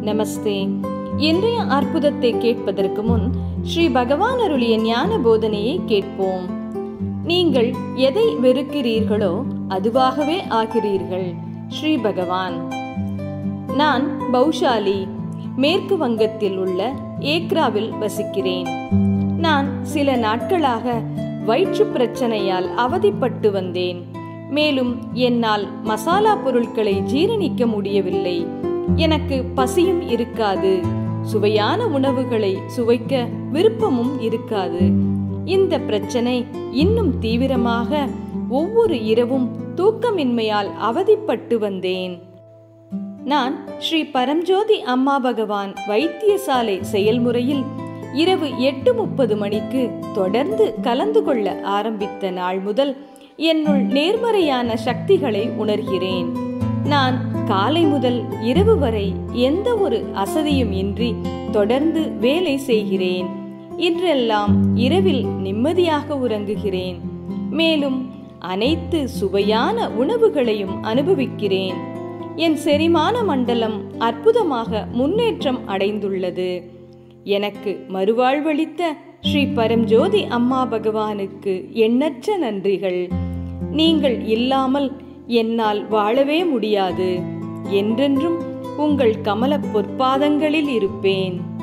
நமஸ்தே இன்றைய அற்புதத்தை கேட்பதற்கு முன் ஸ்ரீ பகவான் அருளிய ஞான போதனையை கேட்போம் நீங்கள் எதை வெறுக்கிறீர்களோ அதுவாகவே ஆகிறீர்கள் ஸ்ரீ பகவான் நான் பௌஷாலி மேற்கு வங்கத்தில் உள்ள ஏக்ராவில் வசிக்கிறேன் நான் சில நாட்களாக வயிற்று பிரச்சனையால் அவதிப்பட்டு வந்தேன் மேலும் என்னால் மசாலா பொருட்களை ஜீரணிக்க முடியவில்லை எனக்கு பசியும் இருக்காது சுவையான உணவுகளை சுவைக்க விருப்பமும் இருக்காது இந்த பிரச்சனை இன்னும் தீவிரமாக ஒவ்வொரு இரவும் தூக்கமின்மையால் அவதிப்பட்டு வந்தேன் நான் ஸ்ரீ பரம்ஜோதி அம்மா பகவான் வைத்தியசாலை செயல்முறையில் இரவு எட்டு முப்பது மணிக்கு தொடர்ந்து கலந்து கொள்ள ஆரம்பித்த நாள் முதல் என்னுள் நேர்மறையான சக்திகளை உணர்கிறேன் நான் காலை முதல் இரவு வரை எந்த ஒரு அசதியும் இன்றி தொடர்ந்து வேலை செய்கிறேன் இன்றெல்லாம் இரவில் நிம்மதியாக உறங்குகிறேன் மேலும் அனைத்து சுவையான உணவுகளையும் அனுபவிக்கிறேன் என் செரிமான மண்டலம் அற்புதமாக முன்னேற்றம் அடைந்துள்ளது எனக்கு மறுவாழ்வளித்த ஸ்ரீ பரம்ஜோதி அம்மா பகவானுக்கு எண்ணற்ற நன்றிகள் நீங்கள் இல்லாமல் என்னால் வாழவே முடியாது என்றென்றும் உங்கள் கமல பொற்பாதங்களில் இருப்பேன்